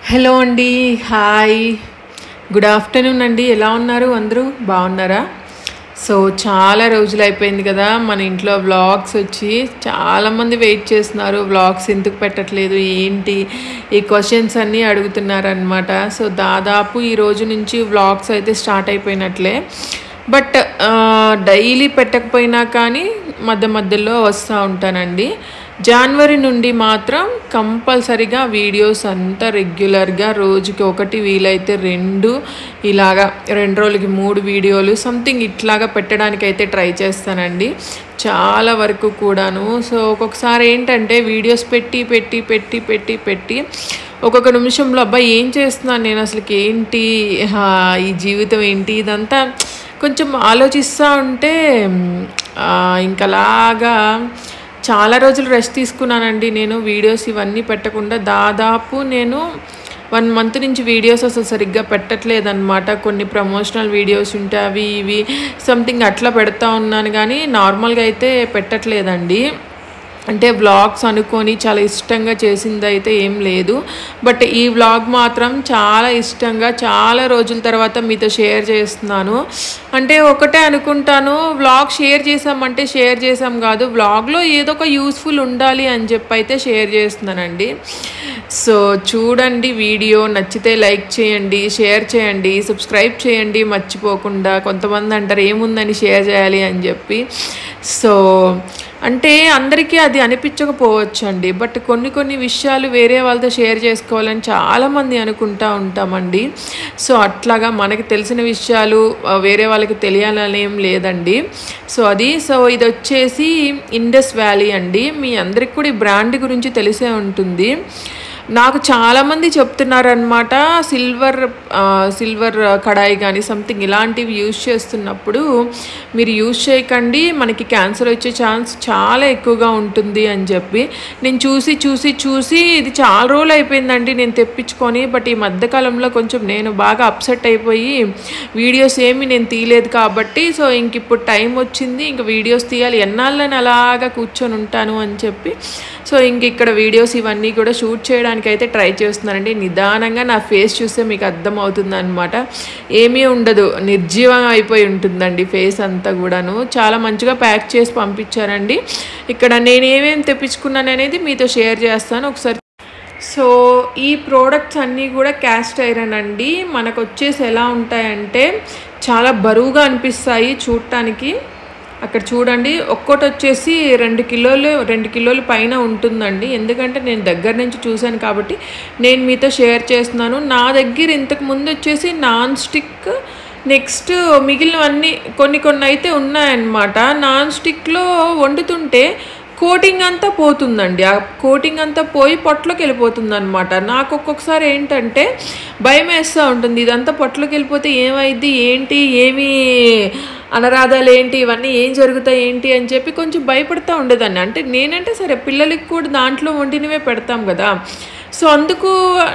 hello అండి hi good afternoon అండి ఎలా ఉన్నారు అందరూ బాగున్నారా సో చాలా రోజులు అయిపోయింది కదా మన ఇంట్లో వ్లాగ్స్ వచ్చి చాలామంది వెయిట్ చేస్తున్నారు వ్లాగ్స్ ఎందుకు పెట్టట్లేదు ఏంటి ఈ క్వశ్చన్స్ అన్నీ అడుగుతున్నారు అనమాట సో దాదాపు ఈ రోజు నుంచి వ్లాగ్స్ అయితే స్టార్ట్ అయిపోయినట్లే బట్ డైలీ పెట్టకపోయినా కానీ మధ్య మధ్యలో వస్తూ ఉంటానండి జనవరి నుండి మాత్రం కంపల్సరిగా వీడియోస్ అంతా రెగ్యులర్గా రోజుకి ఒకటి వీలైతే రెండు ఇలాగా రెండు రోజులకి మూడు వీడియోలు సంథింగ్ ఇట్లాగా పెట్టడానికి అయితే ట్రై చేస్తానండి చాలా వరకు కూడాను సో ఒక్కొక్కసారి ఏంటంటే వీడియోస్ పెట్టి పెట్టి పెట్టి పెట్టి పెట్టి ఒక్కొక్క నిమిషంలో అబ్బాయి ఏం చేస్తున్నాను నేను అసలుకి ఏంటి హా, ఈ జీవితం ఏంటి ఇదంతా కొంచెం ఆలోచిస్తూ ఉంటే ఆ, ఇంకలాగా చాలా రోజులు రెస్ట్ తీసుకున్నానండి నేను వీడియోస్ ఇవన్నీ పెట్టకుండా దాదాపు నేను వన్ మంత్ నుంచి వీడియోస్ అసలు సరిగ్గా పెట్టట్లేదన్నమాట కొన్ని ప్రమోషనల్ వీడియోస్ ఉంటే అవి ఇవి సంథింగ్ అట్లా పెడతా ఉన్నాను కానీ నార్మల్గా అయితే పెట్టట్లేదండి అంటే వ్లాగ్స్ అనుకొని చాలా ఇష్టంగా చేసింది అయితే ఏం లేదు బట్ ఈ వ్లాగ్ మాత్రం చాలా ఇష్టంగా చాలా రోజుల తర్వాత మీతో షేర్ చేస్తున్నాను అంటే ఒకటే అనుకుంటాను వ్లాగ్ షేర్ చేసామంటే షేర్ చేసాం కాదు వ్లాగ్లో ఏదో ఒక యూస్ఫుల్ ఉండాలి అని చెప్పి అయితే షేర్ చేస్తున్నానండి సో చూడండి వీడియో నచ్చితే లైక్ చేయండి షేర్ చేయండి సబ్స్క్రైబ్ చేయండి మర్చిపోకుండా కొంతమంది అంటారు ఏముందని షేర్ చేయాలి అని చెప్పి సో అంటే అందరికీ అది అనిపించకపోవచ్చు అండి బట్ కొన్ని కొన్ని విషయాలు వేరే వాళ్ళతో షేర్ చేసుకోవాలని చాలామంది అనుకుంటా ఉంటామండి సో అట్లాగా మనకి తెలిసిన విషయాలు ఆ, వేరే వాళ్ళకి తెలియాలని ఏం లేదండి సో అది సో ఇది వచ్చేసి ఇండస్ వ్యాలీ అండి మీ అందరికి కూడా ఈ బ్రాండ్ గురించి తెలిసే ఉంటుంది నాకు చాలామంది చెప్తున్నారనమాట సిల్వర్ ఆ, సిల్వర్ కడాయి కానీ సంథింగ్ ఇలాంటివి యూజ్ చేస్తున్నప్పుడు మీరు యూజ్ చేయకండి మనకి క్యాన్సర్ వచ్చే ఛాన్స్ చాలా ఎక్కువగా ఉంటుంది అని చెప్పి నేను చూసి చూసి చూసి ఇది చాలా రోజులు అయిపోయిందండి నేను తెప్పించుకొని బట్ ఈ మధ్యకాలంలో కొంచెం నేను బాగా అప్సెట్ అయిపోయి వీడియోస్ ఏమి నేను తీయలేదు కాబట్టి సో ఇంక ఇప్పుడు టైం వచ్చింది ఇంక వీడియోస్ తీయాలి ఎన్నాళ్ళని అలాగా కూర్చొని ఉంటాను అని చెప్పి సో ఇంక ఇక్కడ వీడియోస్ ఇవన్నీ కూడా షూట్ చేయడానికి అయితే ట్రై చేస్తున్నానండి నిదానంగా నా ఫేస్ చూస్తే మీకు అర్థమవుతుంది అనమాట ఏమీ ఉండదు నిర్జీవం అయిపోయి ఉంటుందండి ఫేస్ అంతా కూడాను చాలా మంచిగా ప్యాక్ చేసి పంపించారండి ఇక్కడ నేను ఏమేమి తెప్పించుకున్నాను అనేది మీతో షేర్ చేస్తాను ఒకసారి సో ఈ ప్రోడక్ట్స్ అన్నీ కూడా క్యాస్ట్ ఐరన్ అండి మనకు వచ్చేసి ఎలా ఉంటాయంటే చాలా బరువుగా అనిపిస్తాయి చూడటానికి అక్కడ చూడండి ఒక్కోటి వచ్చేసి రెండు కిలోలు రెండు కిలోల పైన ఉంటుందండి ఎందుకంటే నేను దగ్గర నుంచి చూశాను కాబట్టి నేను మీతో షేర్ చేస్తున్నాను నా దగ్గర ఇంతకు ముందు వచ్చేసి నాన్ స్టిక్ నెక్స్ట్ మిగిలినవన్నీ కొన్ని కొన్ని అయితే ఉన్నాయన్నమాట నాన్ స్టిక్లో వండుతుంటే కోటింగ్ అంతా పోతుందండి ఆ కోటింగ్ అంతా పోయి పొట్లోకి వెళ్ళిపోతుంది అనమాట నాకు ఒక్కొక్కసారి ఏంటంటే భయం వేస్తూ ఉంటుంది ఇదంతా పొట్లోకి వెళ్ళిపోతే ఏమైంది ఏంటి ఏమి అనరాధాలు ఏంటి ఇవన్నీ ఏం జరుగుతాయి ఏంటి అని చెప్పి కొంచెం భయపడుతూ ఉండేదాన్ని అంటే నేనంటే సరే పిల్లలకి కూడా దాంట్లో వండినవే పెడతాం కదా సో అందుకు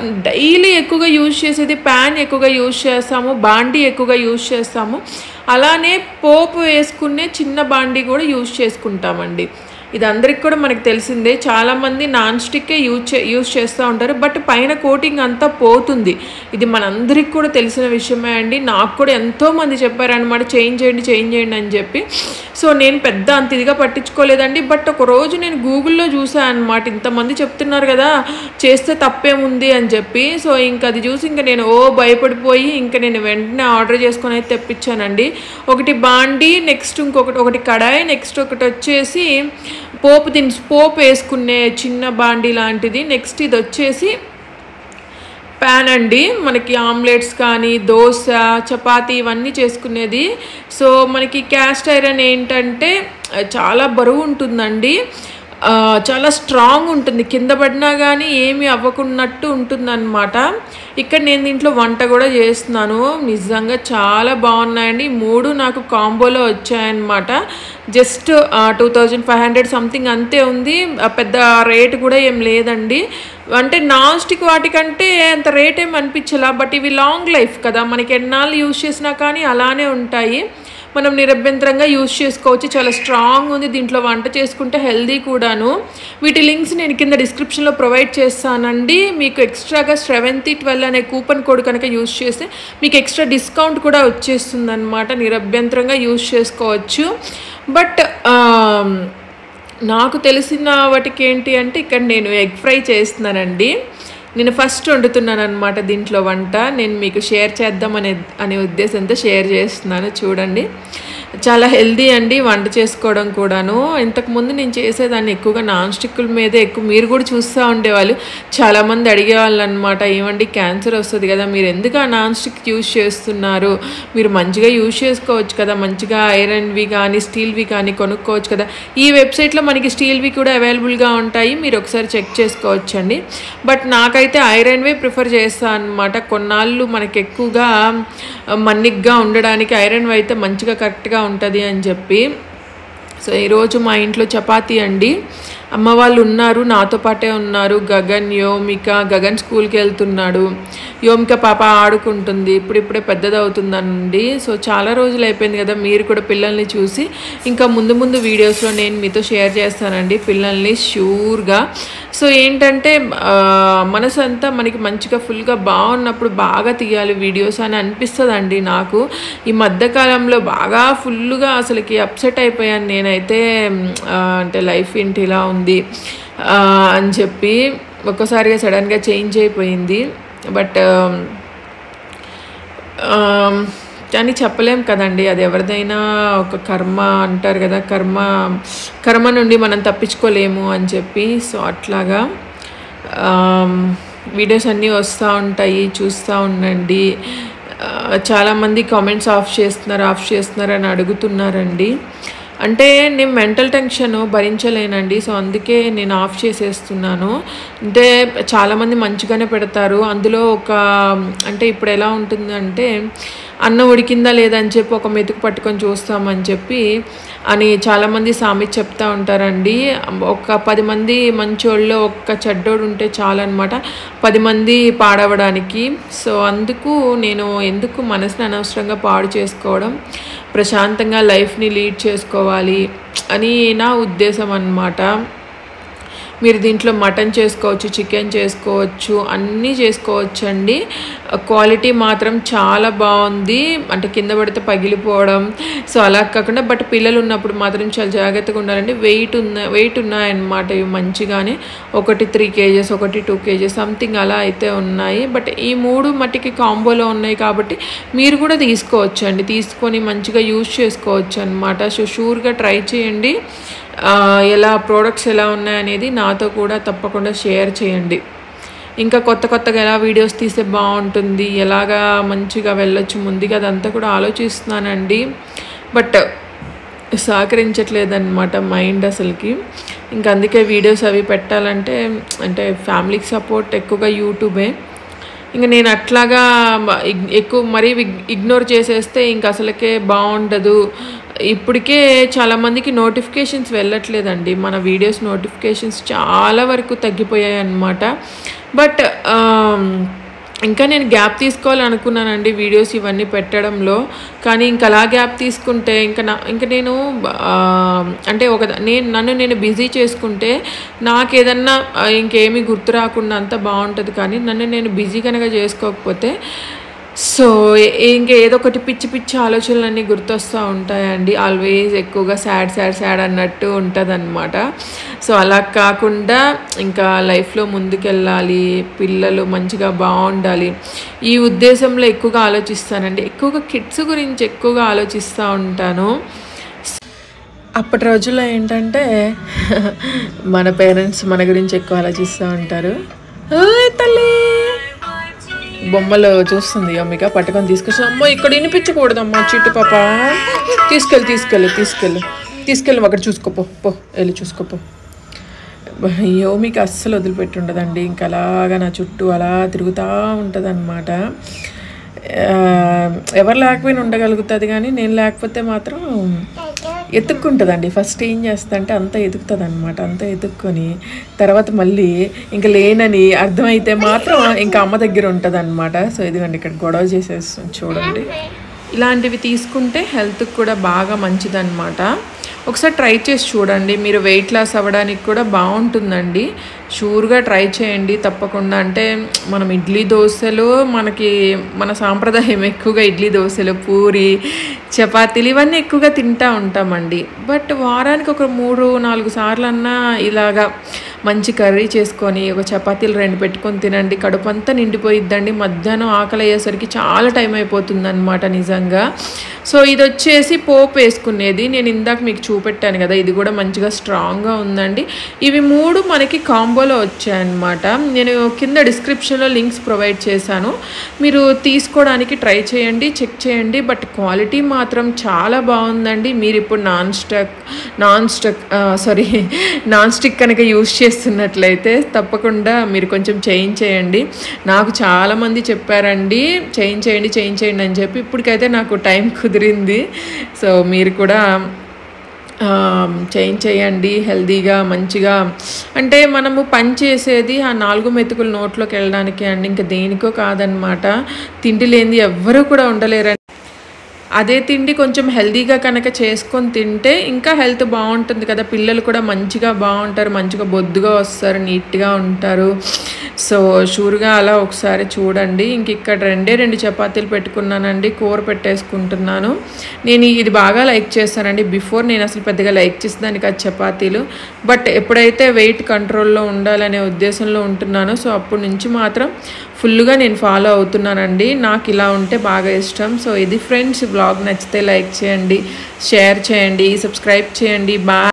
డైలీ ఎక్కువగా యూజ్ చేసేది ప్యాన్ ఎక్కువగా యూజ్ చేస్తాము బాండీ ఎక్కువగా యూజ్ చేస్తాము అలానే పోపు వేసుకునే చిన్న బాండీ కూడా యూజ్ చేసుకుంటామండి ఇది అందరికి కూడా మనకు తెలిసిందే చాలామంది నాన్ స్టిక్కే యూజ్ చే యూజ్ చేస్తూ ఉంటారు బట్ పైన కోటింగ్ అంతా పోతుంది ఇది మనందరికి కూడా తెలిసిన విషయమే అండి నాకు కూడా ఎంతోమంది చెప్పారనమాట చేంజ్ చేయండి చేంజ్ చేయండి అని చెప్పి సో నేను పెద్ద అంత ఇదిగా పట్టించుకోలేదండి బట్ ఒక రోజు నేను గూగుల్లో చూసాను అనమాట ఇంతమంది చెప్తున్నారు కదా చేస్తే తప్పేముంది అని చెప్పి సో ఇంకా అది చూసి ఇంకా నేను ఓ భయపడిపోయి ఇంకా నేను వెంటనే ఆర్డర్ చేసుకొని అయితే తెప్పించానండి ఒకటి బాండి నెక్స్ట్ ఇంకొకటి ఒకటి కడాయి నెక్స్ట్ ఒకటి వచ్చేసి పోపు దినుసు పోపు వేసుకునే చిన్న బాండి లాంటిది నెక్స్ట్ ఇది వచ్చేసి ప్యాన్ అండి మనకి ఆమ్లెట్స్ కానీ దోశ చపాతీ ఇవన్నీ చేసుకునేది సో మనకి క్యాస్ట్ ఐరన్ ఏంటంటే ఆ, చాలా బరువు ఉంటుందండి ఆ, చాలా స్ట్రాంగ్ ఉంటుంది కింద పడినా కానీ ఏమీ అవ్వకున్నట్టు ఉంటుందన్నమాట ఇక్కడ నేను దీంట్లో వంట కూడా చేస్తున్నాను నిజంగా చాలా బాగున్నాయండి ఈ మూడు నాకు కాంబోలో వచ్చాయన్నమాట just two thousand five hundred something అంతే ఉంది ఆ, పెద్ద రేట్ కూడా ఏం లేదండి అంటే నాన్ స్టిక్ వాటికంటే అంత రేట్ ఏం అనిపించలా బట్ ఇవి లాంగ్ లైఫ్ కదా మనకి ఎన్నాళ్ళు యూజ్ చేసినా కానీ అలానే ఉంటాయి మనం నిరభ్యంతరంగా యూస్ చేసుకోవచ్చు చాలా స్ట్రాంగ్ ఉంది దీంట్లో వంట చేసుకుంటే హెల్దీ కూడాను వీటి లింక్స్ నేను కింద డిస్క్రిప్షన్లో ప్రొవైడ్ చేస్తానండి మీకు ఎక్స్ట్రాగా సెవెంతీ ట్వెల్వ్ అనే కూపన్ కోడ్ కనుక యూస్ చేస్తే మీకు ఎక్స్ట్రా డిస్కౌంట్ కూడా వచ్చేస్తుంది అనమాట నిరభ్యంతరంగా యూస్ చేసుకోవచ్చు బట్ నాకు తెలిసిన వాటికి ఏంటి అంటే ఇక్కడ నేను ఎగ్ ఫ్రై చేస్తున్నానండి నేను ఫస్ట్ వండుతున్నాను అనమాట దీంట్లో వంట నేను మీకు షేర్ చేద్దామనే అనే ఉద్దేశంతో షేర్ చేస్తున్నాను చూడండి చాలా హెల్దీ అండి వంట చేసుకోవడం కూడాను ఇంతకుముందు నేను చేసేదాన్ని ఎక్కువగా నాన్ స్టిక్కుల మీదే ఎక్కువ మీరు కూడా చూస్తూ ఉండేవాళ్ళు చాలామంది అడిగేవాళ్ళు అనమాట ఏమండి క్యాన్సర్ వస్తుంది కదా మీరు ఎందుకు ఆ నాన్ స్టిక్ యూజ్ చేస్తున్నారు మీరు మంచిగా యూజ్ చేసుకోవచ్చు కదా మంచిగా ఐరన్వి కానీ స్టీల్వి కానీ కొనుక్కోవచ్చు కదా ఈ వెబ్సైట్లో మనకి స్టీల్వి కూడా అవైలబుల్గా ఉంటాయి మీరు ఒకసారి చెక్ చేసుకోవచ్చు అండి బట్ నాకైతే ఐరన్వే ప్రిఫర్ చేస్తాను అనమాట కొన్నాళ్ళు మనకి ఎక్కువగా మన్నిగ్గా ఉండడానికి ఐరన్ అయితే మంచిగా కరెక్ట్గా ఉంటుంది అని చెప్పి సో ఈరోజు మా ఇంట్లో చపాతీ అండి అమ్మ వాళ్ళు ఉన్నారు నాతో పాటే ఉన్నారు గగన్ యోమిక గగన్ స్కూల్కి వెళ్తున్నాడు యోమిక పాప ఆడుకుంటుంది ఇప్పుడిప్పుడే పెద్దదవుతుందండి సో చాలా రోజులు అయిపోయింది కదా మీరు కూడా పిల్లల్ని చూసి ఇంకా ముందు ముందు వీడియోస్లో నేను మీతో షేర్ చేస్తానండి పిల్లల్ని షూర్గా సో ఏంటంటే ఆ, మనసు అంతా మనకి మంచిగా ఫుల్గా బాగున్నప్పుడు బాగా తీయాలి వీడియోస్ అని అనిపిస్తుందండి నాకు ఈ మధ్యకాలంలో బాగా ఫుల్గా అసలుకి అప్సెట్ అయిపోయాను నేనైతే మ్, ఆ, అంటే లైఫ్ ఏంటి ఇలా ఉంది ఆ, అని చెప్పి ఒక్కసారిగా సడన్గా చేంజ్ అయిపోయింది బట్ కానీ చెప్పలేం కదండి అది ఎవరిదైనా ఒక కర్మ అంటారు కదా కర్మ కర్మ నుండి మనం తప్పించుకోలేము అని చెప్పి సో అట్లాగా ఆమ్, వీడియోస్ అన్నీ వస్తూ ఉంటాయి చూస్తూ ఉండండి ఆ, చాలామంది కామెంట్స్ ఆఫ్ చేస్తున్నారు ఆఫ్ చేస్తున్నారు అని అడుగుతున్నారండి అంటే నేను మెంటల్ టెన్షన్ భరించలేనండి సో అందుకే నేను ఆఫ్ చేసేస్తున్నాను అంటే చాలామంది మంచిగానే పెడతారు అందులో ఒక అంటే ఇప్పుడు ఎలా ఉంటుందంటే అన్నం ఉడికిందా లేదా అని చెప్పి ఒక మెతుకు పట్టుకొని చూస్తామని చెప్పి అని చాలామంది సామెత చెప్తా ఉంటారండి ఒక పది మంది మంచోళ్ళు ఒక్క చెడ్డోడు ఉంటే చాలన్నమాట పది మంది పాడవడానికి సో అందుకు నేను ఎందుకు మనసుని అనవసరంగా పాడు చేసుకోవడం ప్రశాంతంగా లైఫ్ని లీడ్ చేసుకోవాలి అని నా ఉద్దేశం అన్నమాట మీరు దీంట్లో మటన్ చేసుకోవచ్చు చికెన్ చేసుకోవచ్చు అన్నీ చేసుకోవచ్చు అండి క్వాలిటీ మాత్రం చాలా బాగుంది అంటే కింద పడితే పగిలిపోవడం సో అలా కాకుండా బట్ పిల్లలు ఉన్నప్పుడు మాత్రం చాలా జాగ్రత్తగా ఉండాలండి వెయిట్ ఉన్న వెయిట్ ఉన్నాయన్నమాట ఇవి మంచిగానే ఒకటి త్రీ కేజెస్ ఒకటి టూ కేజెస్ సంథింగ్ అలా అయితే ఉన్నాయి బట్ ఈ మూడు మట్టికి కాంబోలో ఉన్నాయి కాబట్టి మీరు కూడా తీసుకోవచ్చు అండి తీసుకొని మంచిగా యూజ్ చేసుకోవచ్చు అనమాట సో షూర్గా ట్రై చేయండి ఆ, ఎలా ప్రోడక్ట్స్ ఎలా ఉన్నాయనేది నాతో కూడా తప్పకుండా షేర్ చేయండి ఇంకా కొత్త కొత్తగా ఎలా వీడియోస్ తీస్తే బాగుంటుంది ఎలాగా మంచిగా వెళ్ళొచ్చు ముందుగా అదంతా కూడా ఆలోచిస్తున్నానండి బట్ సహకరించట్లేదన్నమాట మైండ్ అసలుకి ఇంకా అందుకే వీడియోస్ అవి పెట్టాలంటే అంటే ఫ్యామిలీకి సపోర్ట్ ఎక్కువగా యూట్యూబే ఇంకా నేను అట్లాగా మ- ఇగ్- ఎక్కువ మరీ ఇగ్- ఇగ్నోర్ చేసేస్తే ఇంక అసలుకే బాగుండదు ఇప్పటికే చాలామందికి నోటిఫికేషన్స్ వెళ్ళట్లేదండి మన వీడియోస్ నోటిఫికేషన్స్ చాలా వరకు తగ్గిపోయాయి అన్నమాట బట్ ఇంకా నేను గ్యాప్ తీసుకోవాలనుకున్నానండి వీడియోస్ ఇవన్నీ పెట్టడంలో కానీ ఇంకా అలా గ్యాప్ తీసుకుంటే ఇంకా నా ఇంకా నేను ఆ, అంటే ఒక నేను నన్ను నేను బిజీ చేసుకుంటే నాకు ఏదన్నా ఆ, ఇంకేమీ గుర్తు రాకుండా అంతా బాగుంటుంది కానీ నన్ను నేను బిజీ కనుక చేసుకోకపోతే సో ఇంకా ఏదో ఒకటి పిచ్చి పిచ్చి ఆలోచనలన్నీ గుర్తొస్తూ ఉంటాయండి ఆల్వేస్ ఎక్కువగా సాడ్ సాడ్ సాడ్ అన్నట్టు ఉంటుంది సో అలా కాకుండా ఇంకా లైఫ్లో ముందుకెళ్ళాలి పిల్లలు మంచిగా బాగుండాలి ఈ ఉద్దేశంలో ఎక్కువగా ఆలోచిస్తానండి ఎక్కువగా కిడ్స్ గురించి ఎక్కువగా ఆలోచిస్తూ ఉంటాను అప్పటి రోజుల్లో ఏంటంటే మన పేరెంట్స్ మన గురించి ఎక్కువ ఆలోచిస్తూ ఉంటారు ఓయ్ తల్లి బొమ్మలు చూస్తుంది అమ్మిక పట్టుకొని తీసుకొచ్చి అమ్మ ఇక్కడ వినిపించకూడదమ్మా చిట్టు పాప తీసుకెళ్ళి తీసుకెళ్ళి తీసుకెళ్ళి తీసుకెళ్ళి అక్కడ చూసుకోపో పో వెళ్ళి చూసుకోపో అయ్యో మీకు అస్సలు వదిలిపెట్టి ఉండదండి ఇంకా అలాగా నా చుట్టూ అలా తిరుగుతూ ఉంటుంది అనమాట ఎవరు లేకపోయినా ఉండగలుగుతుంది కానీ నేను లేకపోతే మాత్రం ఎత్తుక్కుంటుందండి ఫస్ట్ ఏం చేస్తా అంటే అంతా ఎదుగుతుంది అనమాట అంతా ఎదుక్కొని తర్వాత మళ్ళీ ఇంకా లేనని అర్థమైతే మాత్రం ఇంకా అమ్మ దగ్గర ఉంటుంది అనమాట సో ఇదిగోండి ఇక్కడ గొడవ చేసేస్తుంది చూడండి ఇలాంటివి తీసుకుంటే హెల్త్కి కూడా బాగా మంచిదన్నమాట ఒకసారి ట్రై చేసి చూడండి మీరు వెయిట్ లాస్ అవ్వడానికి కూడా బాగుంటుందండి షూర్గా ట్రై చేయండి తప్పకుండా అంటే మనం ఇడ్లీ దోశలు మనకి మన సాంప్రదాయం ఎక్కువగా ఇడ్లీ దోశలు పూరి చపాతీలు ఇవన్నీ ఎక్కువగా తింటూ ఉంటామండి బట్ వారానికి ఒక మూడు నాలుగు సార్లు అన్నా ఇలాగా మంచి కర్రీ చేసుకొని ఒక చపాతీలు రెండు పెట్టుకొని తినండి కడుపు అంతా నిండిపోయిద్దండి మధ్యాహ్నం ఆకలి అయ్యేసరికి చాలా టైం అయిపోతుంది అనమాట నిజంగా సో ఇది వచ్చేసి పోపు వేసుకునేది నేను ఇందాక మీకు చూపెట్టాను కదా ఇది కూడా మంచిగా స్ట్రాంగ్గా ఉందండి ఇవి మూడు మనకి కాంబోలో వచ్చాయన్నమాట నేను కింద డిస్క్రిప్షన్లో లింక్స్ ప్రొవైడ్ చేశాను మీరు తీసుకోవడానికి ట్రై చేయండి చెక్ చేయండి బట్ క్వాలిటీ మాత్రం చాలా బాగుందండి మీరు ఇప్పుడు non stuck non stuck sorry non stick కనుక యూస్ చేస్తున్నట్లయితే తప్పకుండా మీరు కొంచెం చేంజ్ చేయండి నాకు చాలామంది చెప్పారండి చేంజ్ చేయండి చేంజ్ చేయండి అని చెప్పి ఇప్పటికైతే నాకు టైం కుదిరింది సో మీరు కూడా చేంజ్ చేయండి హెల్తీగా మంచిగా అంటే మనము పని చేసేది ఆ నాలుగు మెతుకులు నోట్లోకి వెళ్ళడానికి అండి ఇంకా దేనికో కాదనమాట తిండి లేనిది ఎవ్వరూ కూడా ఉండలేరండి అదే తిండి కొంచెం హెల్తీగా కనుక చేసుకొని తింటే ఇంకా హెల్త్ బాగుంటుంది కదా పిల్లలు కూడా మంచిగా బాగుంటారు మంచిగా బొద్దుగా వస్తారు నీట్గా ఉంటారు సో షూర్గా అలా ఒకసారి చూడండి ఇంక ఇక్కడ రెండే రెండు చపాతీలు పెట్టుకున్నానండి కూర పెట్టేసుకుంటున్నాను నేను ఇది బాగా లైక్ చేస్తానండి బిఫోర్ నేను అసలు పెద్దగా లైక్ చేసేదానికి ఆ చపాతీలు బట్ ఎప్పుడైతే వెయిట్ కంట్రోల్లో ఉండాలనే ఉద్దేశంలో ఉంటున్నానో సో అప్పటి నుంచి మాత్రం ఫుల్గా నేను ఫాలో అవుతున్నానండి నాకు ఇలా ఉంటే బాగా ఇష్టం సో ఇది ఫ్రెండ్స్ బ్లాగ్ నచ్చితే లైక్ చేయండి షేర్ చేయండి సబ్స్క్రైబ్ చేయండి బాయ్